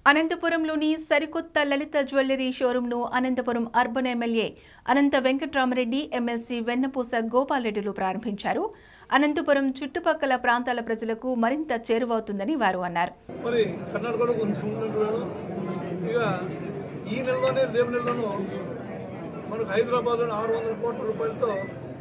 అనంతపురంలోని సరికొత్త లలిత జ్యువెలరీ షోరూంను Anantapuram urban MLA Anantha Venkatramireddy MLC Vennapusa గోపాల్రెడ్డిలు ప్రారంభించారు అనంతపురం చుట్టుపక్కల ప్రాంతాల ప్రజలకు మరింత చేరువవుతుందని వారు అన్నారు మరి కర్ణాటకలో కొంచెం ఉందంటున్నాను ఇక ఈ నెలలోనే రేపు నెలలోనూ మనకు హైదరాబాద్లోని ఆరు వందల కోట్ల రూపాయలతో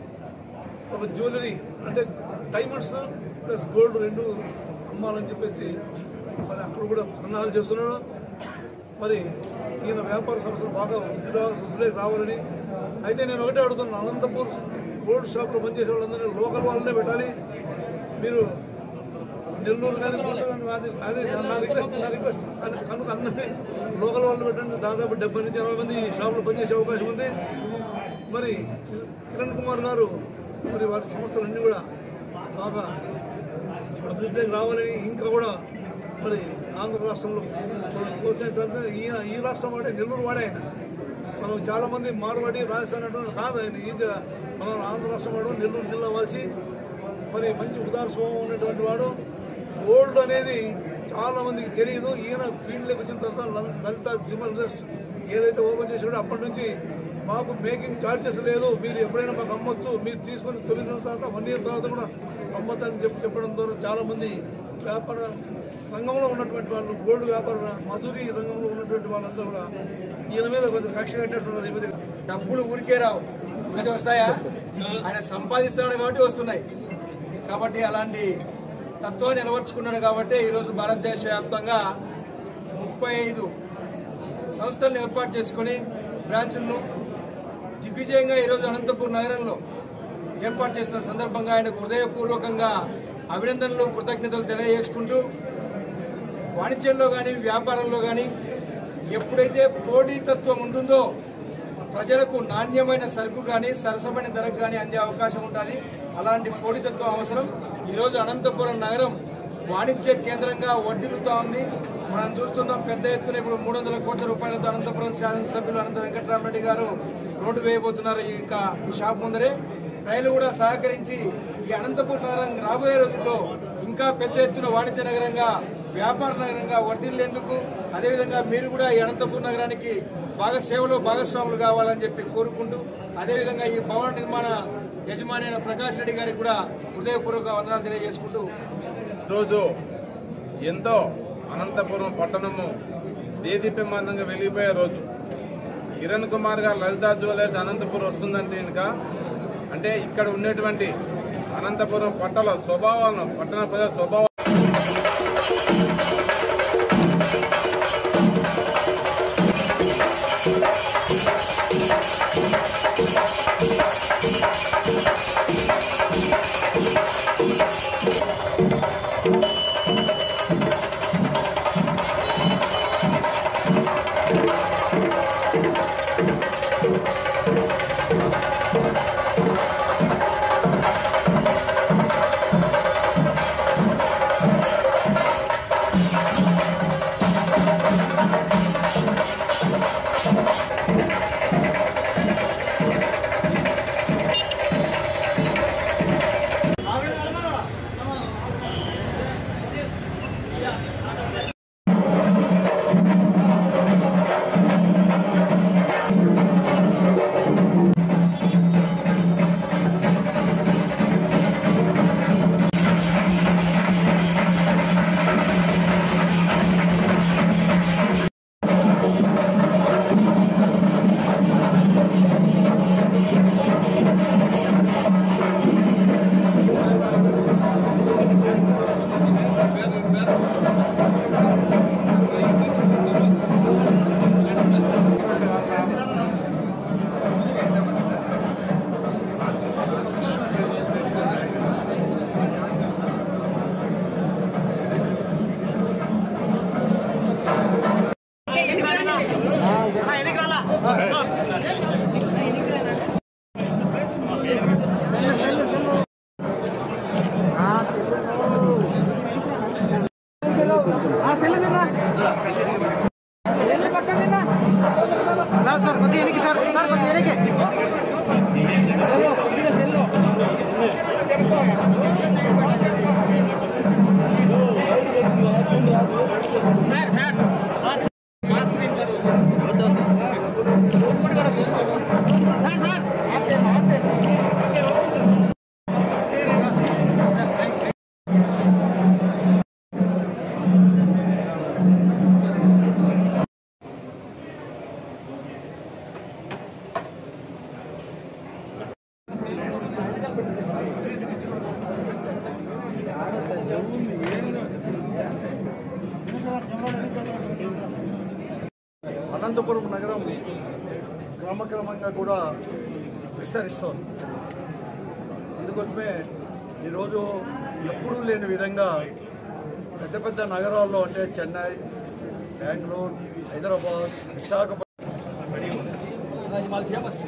ఒక జ్యువెలరీ అంటే డైమండ్స్ ప్లస్ గోల్డ్ రెండు అమ్మాలని చెప్పేసి మరి అక్కడ కూడా సన్నాహాలు చేస్తున్నాను మరి ఈయన వ్యాపార సంస్థలు బాగా వృద్ధి రా- వృద్ధిలోకి రావాలని అయితే నేను ఒకటే అడుగుతున్నాను అనంతపూర్ గోల్డ్ షాప్లో పనిచేసే వాళ్ళందరినీ లోకల్ వాళ్ళనే పెట్టాలి మీరు నెల్లూరు కానీ గుంటూరు కానీ అది అది నా రిక్వెస్ట్ నా రిక్వెస్ట్ అది కనుక అందరినీ లోకల్ వాళ్ళు పెట్టండి దాదాపు డెబ్బై నుంచి ఎనభై మంది ఈ షాప్లో పనిచేసే అవకాశం ఉంది మరి కిరణ్ కుమార్ గారు మరి వారి సంస్థలన్నీ కూడా బాగా అభివృద్ధిలోకి రావాలని ఇంకా కూడా మరి ఆంధ్ర రాష్ట్రంలో ప్రోత్సహించాలంటే ఈయన ఈ రాష్ట్రం వాడే నెల్లూరు వాడే ఆయన మనం చాలా మంది మార్వాడి రాజస్థాన్ అంటున్నారు కాదు ఆయన ఈ జ- మన ఆంధ్ర రాష్ట్రం వాడు నెల్లూరు జిల్లా వాసి మరి మంచి ఉదార స్వభావం ఉన్నటువంటి వాడు గోల్డ్ అనేది చాలా మందికి తెలియదు ఈయన ఫీల్డ్లోకి వచ్చిన తర్వాత ల- లలిత జ్యువెలర్స్ ఏదైతే ఓపెన్ చేసాడో అప్పటి నుంచి మాకు మేకింగ్ ఛార్జెస్ లేదు మీరు ఎప్పుడైనా మాకు అమ్మొచ్చు మీరు తీసుకొని తొమ్మిది నెలల తర్వాత వన్ ఇయర్ తర్వాత కూడా అమ్మొచ్చని చెప్పి చెప్పడం ద్వారా చాలా మంది వ్యాపార రంగంలో ఉన్నటువంటి వాళ్ళు గోల్డ్ వ్యాపార మధురి రంగంలో ఉన్నటువంటి వాళ్ళందరూ కూడా ఈయన మీద కొంచెం కక్ష కట్టినట్టున్నారు ఈ మధ్య డబ్బులు ఊరికే రావు ఊరికే వస్తాయా ఆయన సంపాదిస్తున్నాడు కాబట్టి వస్తున్నాయి కాబట్టి అలాంటి తత్వం నిలవర్చుకున్నాడు కాబట్టి ఈరోజు భారతదేశ వ్యాప్తంగా ముప్పై ఐదు సంస్థలను ఏర్పాటు చేసుకొని బ్రాంచ్లను దిగ్విజయంగా ఈరోజు అనంతపూర్ నగరంలో ఏర్పాటు చేస్తున్న సందర్భంగా ఆయనకు హృదయపూర్వకంగా అభినందనలు కృతజ్ఞతలు తెలియజేసుకుంటూ వాణిజ్యంలో కానీ వ్యాపారంలో కానీ ఎప్పుడైతే పోటీతత్వం ఉంటుందో ప్రజలకు నాణ్యమైన సరుకు కానీ సరసమైన ధరకు కానీ అందే అవకాశం ఉంటుంది అలాంటి పోటీతత్వం అవసరం ఈరోజు అనంతపురం నగరం వాణిజ్య కేంద్రంగా వర్ధిల్లుతా ఉంది మనం చూస్తున్నాం పెద్ద ఎత్తున ఇప్పుడు మూడు వందల కోట్ల రూపాయలతో అనంతపురం శాసనసభ్యులు అనంత వెంకటరామరెడ్డి గారు రోడ్డు వేయబోతున్నారు ఈ యొక్క ఈ షాప్ ముందరే రైలు కూడా సహకరించి ఈ అనంతపురం నగరం రాబోయే రోజుల్లో ఇంకా పెద్ద ఎత్తున వాణిజ్య నగరంగా వ్యాపార నగరంగా వర్ధిల్లేందుకు అదేవిధంగా మీరు కూడా ఈ అనంతపురం నగరానికి బాగా సేవలో భాగస్వాములు కావాలని చెప్పి కోరుకుంటూ అదేవిధంగా ఈ భవన నిర్మాణ యజమాని అయిన ప్రకాష్ రెడ్డి గారికి కూడా హృదయపూర్వక వందనాలు తెలియజేసుకుంటూ రోజు ఎంతో అనంతపురం పట్టణము దేదీప్యమానంగా వెలిగిపోయే రోజు కిరణ్ కుమార్ గారు లలితా జ్యువెలర్స్ అనంతపురం వస్తుందంటే ఇంకా అంటే ఇక్కడ ఉన్నటువంటి అనంతపురం పట్టణ స్వభావాలను పట్టణ ప్రజల స్వభావం సార్ సార్ కొద్దిగా వెనక్కి సార్ సార్ కొద్దిగా వెనక్కి సార్ సార్ అనంతపురం నగరం క్రమక్రమంగా కూడా విస్తరిస్తోంది అందుకోసమే ఈరోజు ఎప్పుడూ లేని విధంగా పెద్ద పెద్ద నగరాల్లో అంటే చెన్నై బెంగళూరు హైదరాబాద్ విశాఖపట్నం అది మాది ఫేమస్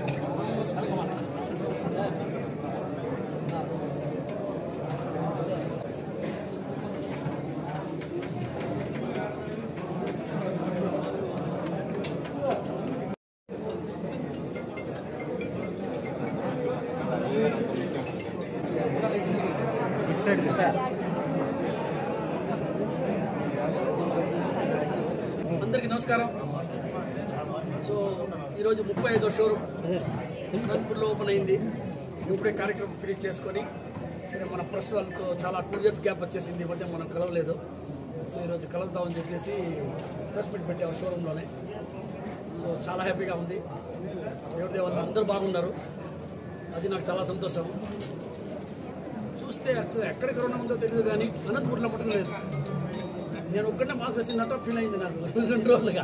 ఇటు సైడ్ అందరికీ నమస్కారం సో ఈరోజు ముప్పై ఐదో షోరూమ్ అనంతపూర్లో ఓపెన్ అయింది ఇప్పుడే కార్యక్రమం ఫినిష్ చేసుకొని సరే మన ప్రెస్ వాళ్ళతో చాలా టూ ఇయర్స్ గ్యాప్ వచ్చేసింది ఈ మధ్య మనం కలవలేదు సో ఈరోజు కలుద్దామని చెప్పేసి ప్రెస్ మీట్ పెట్టాము షోరూంలోనే సో చాలా హ్యాపీగా ఉంది దేవుడి దేవత అందరూ బాగున్నారు అది నాకు చాలా సంతోషం చూస్తే యాక్చువల్ ఎక్కడ కరోనా ఉందో తెలియదు కానీ అనంతపూర్లో మటుకు లేదు నేను ఒక్కటే మాస్క్ వచ్చిందంటే ఫీల్ అయింది నాకు రెండు రోజులుగా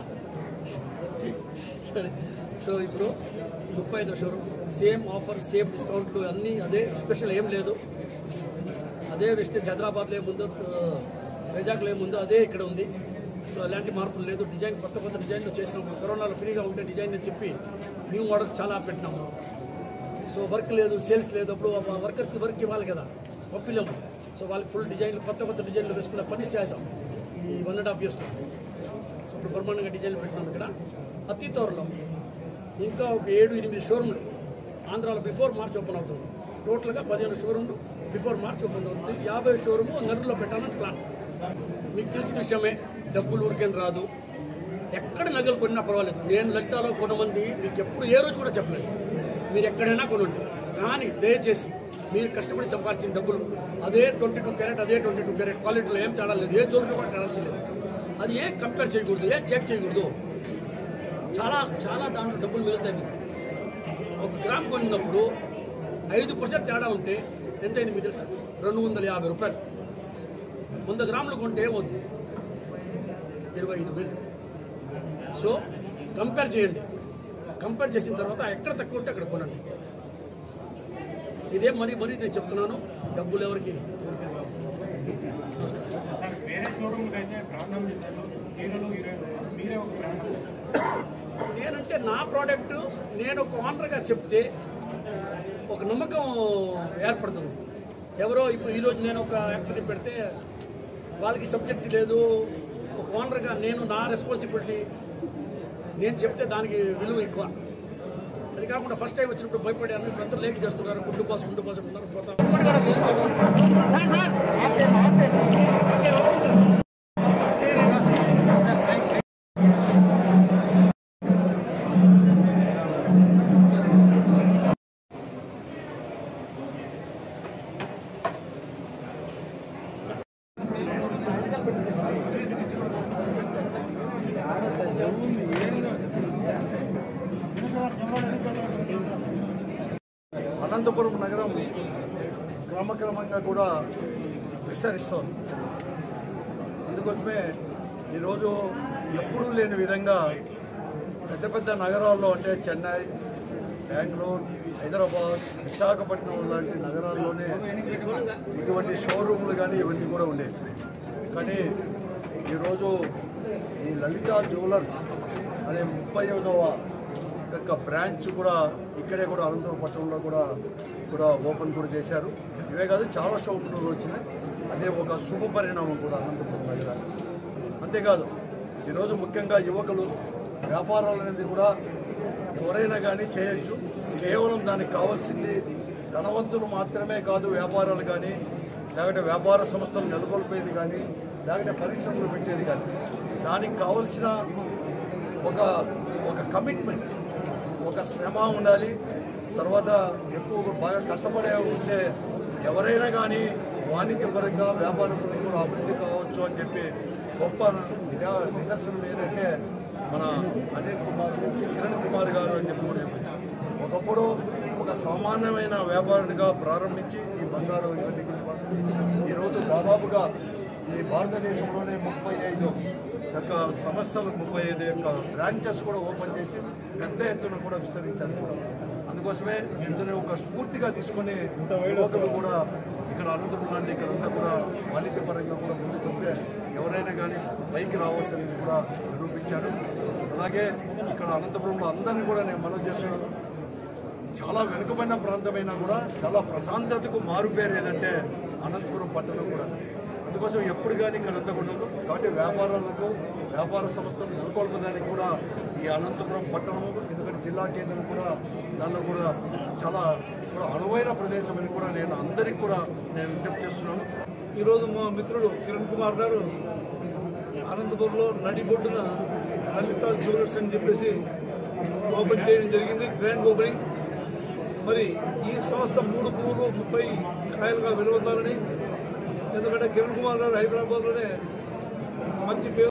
సరే సో ఇప్పుడు ముప్పై ఐదు షోరూమ్ సేమ్ ఆఫర్ సేమ్ డిస్కౌంట్లు అన్నీ అదే స్పెషల్ ఏం లేదు అదే వెస్టేజ్ హైదరాబాద్లో ఏముందో వైజాగ్లో ఏముందో అదే ఇక్కడ ఉంది సో ఎలాంటి మార్పులు లేదు డిజైన్ కొత్త కొత్త డిజైన్లు చేసినప్పుడు కరోనాలో ఫ్రీగా ఉంటే డిజైన్ అని చెప్పి న్యూ మోడల్స్ చాలా పెట్టినాము సో వర్క్ లేదు సేల్స్ లేదు అప్పుడు వర్కర్స్కి వర్క్ ఇవ్వాలి కదా పంపిలేము సో వాళ్ళకి ఫుల్ డిజైన్లు కొత్త కొత్త డిజైన్లు వేసుకున్న పని చేసాం ఈ వన్ అండ్ హాఫ్ ఇయర్స్లో సో ఇప్పుడు బ్రహ్మాండంగా డిజైన్లు పెట్టినాం ఇక్కడ అతి త్వరలో ఇంకా ఒక ఏడు ఎనిమిది షోరూమ్లు ఆంధ్రాలో బిఫోర్ మార్చ్ ఓపెన్ అవుతుంది టోటల్గా పదిహేను షోరూమ్లు బిఫోర్ మార్చ్ ఓపెన్ అవుతుంది యాభై షోరూమ్ నెల్లూరులో పెట్టాలని ప్లాన్ మీకు తెలిసిన విషయమే డబ్బులు ఊరికేం రాదు ఎక్కడ నగలు కొన్నా పర్వాలేదు నేను లలితాలో కొనమంది మీకు ఎప్పుడు ఏ రోజు కూడా చెప్పలేదు మీరు ఎక్కడైనా కొనండి కానీ దయచేసి మీరు కష్టపడి సంపాదించిన డబ్బులు అదే ట్వంటీ టూ క్యారెట్ అదే ట్వంటీ టూ క్యారెట్ క్వాలిటీలో ఏం తేడా లేదు ఏ చోటు కూడా తేడా లేదు అది ఏం కంపేర్ చేయకూడదు ఏం చెక్ చేయకూడదు చాలా చాలా దాంట్లో డబ్బులు మిగులుతాయి మీకు ఒక గ్రామ్ కొన్నప్పుడు ఐదు పర్సెంట్ తేడా ఉంటే ఎంతైంది మీకు తెలుసా రెండు వందల యాభై రూపాయలు వంద గ్రాములు కొంటే ఏమవుతుంది ఇరవై ఐదు వేలు సో కంపేర్ చేయండి కంపేర్ చేసిన తర్వాత ఎక్కడ తక్కువ ఉంటే అక్కడ కొనండి ఇదే మరీ మరీ నేను చెప్తున్నాను డబ్బులు ఎవరికి ఊరికే రావు. సార్ వేరే షోరూమ్ అయితే ప్రాణం చేశారు హీరోలు హీరోయిన్ మీరే ఒక ప్రాణం నేనంటే నా ప్రోడక్ట్ నేను ఒక ఓనర్గా చెప్తే ఒక నమ్మకం ఏర్పడుతుంది ఎవరో ఇప్పుడు ఈరోజు నేను ఒక యాక్టివిటీ పెడితే వాళ్ళకి సబ్జెక్ట్ లేదు ఒక ఓనర్గా నేను నా రెస్పాన్సిబిలిటీ నేను చెప్తే దానికి విలువ ఎక్కువ అది కాకుండా ఫస్ట్ టైం వచ్చినప్పుడు భయపడాను ఇప్పుడు అందరూ లేక్ చేస్తున్నారు గుడ్డు పాస్ గుడ్డు పాస్ అంటున్నారు పోతాం అనంతపురం నగరం క్రమక్రమంగా కూడా విస్తరిస్తోంది అందుకోసమే ఈరోజు ఎప్పుడూ లేని విధంగా పెద్ద పెద్ద నగరాల్లో అంటే చెన్నై బెంగళూరు హైదరాబాద్ విశాఖపట్నం లాంటి నగరాల్లోనే ఇటువంటి షోరూమ్లు కానీ ఇవన్నీ కూడా ఉండేవి కానీ ఈరోజు ఈ లలిత జ్యువెలర్స్ అనే ముప్పై ఐదవ యొక్క బ్రాంచ్ కూడా ఇక్కడే కూడా అనంతపురం పట్టణంలో కూడా కూడా ఓపెన్ కూడా చేశారు ఇవే కాదు చాలా షోరూమ్లు వచ్చినాయి అదే ఒక శుభ పరిణామం కూడా అనంతపురం దగ్గర అంతేకాదు ఈరోజు ముఖ్యంగా యువకులు వ్యాపారాలు అనేది కూడా ఎవరైనా కానీ చేయొచ్చు కేవలం దానికి కావాల్సింది ధనవంతులు మాత్రమే కాదు వ్యాపారాలు కానీ లేకపోతే వ్యాపార సంస్థలు నెలకొల్పేది కానీ లేకపోతే పరిశ్రమలు పెట్టేది కానీ దానికి కావలసిన ఒక ఒక కమిట్మెంట్ ఒక శ్రమ ఉండాలి తర్వాత ఎక్కువ బాగా కష్టపడే ఉంటే ఎవరైనా కానీ వాణిజ్యపరంగా వ్యాపారపరంగా కూడా అభివృద్ధి కావచ్చు అని చెప్పి గొప్ప నిదా నిదర్శనం ఏదంటే మన అనిల్ కుమార్ కిరణ్ కుమార్ గారు అని చెప్పి కూడా చెప్పచ్చు ఒకప్పుడు ఒక సామాన్యమైన వ్యాపారుడిగా ప్రారంభించి ఈ బంగారు ఇవన్నీ కూడా ఈరోజు దాదాపుగా ఈ భారతదేశంలోనే ముప్పై ఐదు యొక్క సంస్థలు ముప్పై ఐదు యొక్క బ్రాంచెస్ కూడా ఓపెన్ చేసి పెద్ద ఎత్తున కూడా విస్తరించారు కూడా అందుకోసమే ఇందులో ఒక స్ఫూర్తిగా తీసుకొని యువకులు కూడా ఇక్కడ అనంతపురం లాంటి ఇక్కడంతా కూడా వాణిజ్య పరంగా కూడా ముందుకు వస్తే ఎవరైనా కానీ పైకి రావచ్చు అనేది కూడా నిరూపించారు అలాగే ఇక్కడ అనంతపురంలో అందరినీ కూడా నేను మనం చేస్తున్నాను చాలా వెనుకబడిన ప్రాంతమైనా కూడా చాలా ప్రశాంతతకు మారుపేరు ఏదంటే అనంతపురం పట్టణం కూడా అందుకోసం ఎప్పుడు కానీ ఇక్కడ ఉండకూడదు కాబట్టి వ్యాపారాలకు వ్యాపార సంస్థలు నెలకొల్పడానికి కూడా ఈ అనంతపురం పట్టణం ఎందుకంటే జిల్లా కేంద్రం కూడా దానిలో కూడా చాలా కూడా అనువైన ప్రదేశం అని కూడా నేను అందరికీ కూడా నేను విజ్ఞప్తి చేస్తున్నాను ఈరోజు మా మిత్రుడు కిరణ్ కుమార్ గారు అనంతపురంలో నడిబొడ్డున లలిత జ్యువెలర్స్ అని చెప్పేసి ఓపెన్ చేయడం జరిగింది గ్రాండ్ ఓపెనింగ్ మరి ఈ సంస్థ మూడు పువ్వులు ముప్పై కాయలుగా వెలువద్దాలని ఎందుకంటే కిరణ్ కుమార్ గారు హైదరాబాద్లోనే మంచి పేరు